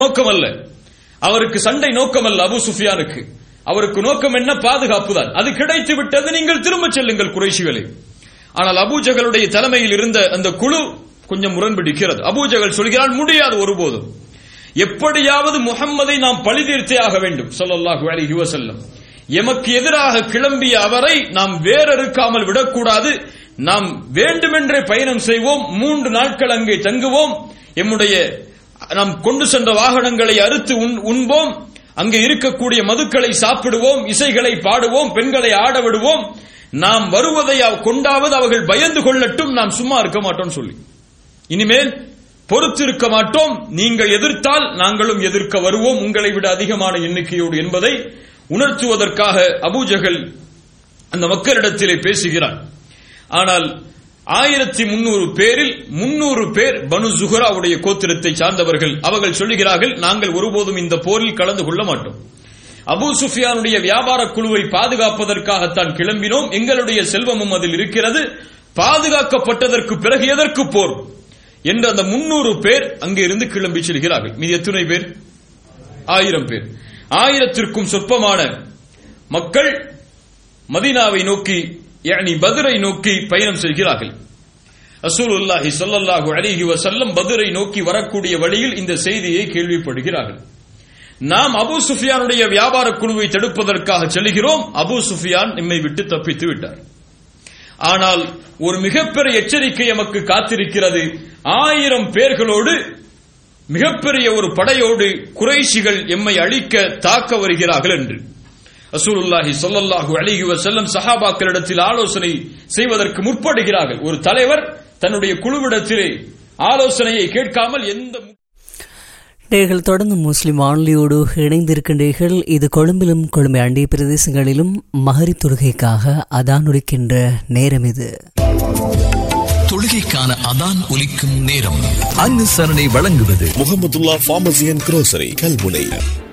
நோக்கமல்ல அவருக்கு சண்டை நோக்கமல்ல அபு சுஃபியானுக்கு அவருக்கு நோக்கம் என்ன பாதுகாப்பு தான் அது கிடைத்து விட்டது நீங்கள் திரும்ப செல்லுங்கள் குறைஷிகளே ஆனால் அபூஜகளுடைய தலைமையில் இருந்த அந்த குழு கொஞ்சம் முரண்பிடிக்கிறது அபூஜகல் சொல்கிறான் முடியாது ஒருபோதும் எப்படியாவது முகம்மதை நாம் பழி தீர்த்தே ஆக வேண்டும் ஸல்லல்லாஹு அலைஹி வஸல்லம் எமக்கு எதிராக கிளம்பிய அவரை நாம் வேறறுக்காமல் விடக்கூடாது நாம் வேண்டுமென்றே பயணம் செய்வோம் மூன்று நாட்கள் அங்கே தங்குவோம் எம்முடைய நாம் கொண்டு சென்ற வாகனங்களை அறுத்து உண்- உண்போம் அங்கே இருக்கக்கூடிய மதுக்களை சாப்பிடுவோம் இசைகளை பாடுவோம் பெண்களை ஆட விடுவோம் நாம் வருவதை அவ- கொண்டாவது அவர்கள் பயந்து கொள்ளட்டும் நாம் சும்மா இருக்க மாட்டோம் சொல்லி இனிமேல் பொறுத்திருக்க மாட்டோம் நீங்கள் எதிர்த்தால் நாங்களும் எதிர்க்க வருவோம் உங்களை விட அதிகமான எண்ணிக்கையோடு என்பதை உணர்த்துவதற்காக அபூஜகல் அந்த மக்களிடத்திலே பேசுகிறான் ஆனால் ஆயிரத்தி முன்னூறு பேரில் முன்னூறு பேர் பனு ஜுஹராவுடைய கோத்திரத்தை சார்ந்தவர்கள் அவர்கள் சொல்லுகிறார்கள் நாங்கள் ஒருபோதும் இந்த போரில் கலந்து கொள்ள மாட்டோம் அபூ சுஃபியானுடைய வியாபார குழுவை பாதுகாப்பதற்காகத்தான் கிளம்பினோம் எங்களுடைய செல்வமும் அதில் இருக்கிறது பாதுகாக்கப்பட்டதற்கு பிறகு எதற்கு போர் என்று அந்த முன்னூறு பேர் அங்கே இருந்து கிளம்பி செல்கிறார்கள் மீது எத்தனை பேர் ஆயிரம் பேர் ஆயிரத்திற்கும் சொற்பமான மக்கள் மதீனாவை நோக்கி யானி பத்ரை நோக்கி பயணம் செய்கிறார்கள் ரசூலுல்லாஹி ஸல்லல்லாஹு அலைஹி வஸல்லம் பத்ரை நோக்கி வரக்கூடிய வழியில் இந்த செய்தியை கேள்விப்படுகிறார்கள் நாம் அபூ சுஃபியானுடைய வியாபார குழுவை தடுப்பதற்காக செல்கிறோம் அபூ சுஃபியான் நம்மை விட்டு தப்பித்து விட்டார் ஆனால் ஒரு மிகப்பெரிய எச்சரிக்கை நமக்கு காத்திருக்கிறது ஆயிரம் பேர்களோடு மிகப்பெரிய ஒரு படையோடு குறைஷிகள் எம்மை அழிக்க தாக்க வருகிறார்கள் என்று ரசூலுல்லாஹி ஸல்லல்லாஹு அலைஹி வஸல்லம் சஹாபாக்களிடத்தில் ஆலோசனை செய்வதற்கு முற்படுகிறார்கள் ஒரு தலைவர் தன்னுடைய குழுவிடத்திலே ஆலோசனையை கேட்காமல் எந்த மு- நேர்கள் தொடர்ந்து முஸ்லிம் வானொலியோடு இணைந்திருக்கின்றீர்கள் இது கொழும்பிலும் கொழும்பை அண்டிய பிரதேசங்களிலும் மகரி தொழுகைக்காக அதான் உடிக்கின்ற நேரம் இது தொழுகைக்கான அதான் ஒலிக்கும் நேரம் அனுசரணை வழங்குவது Mohamedulla pharmacy and grocery Kalmunai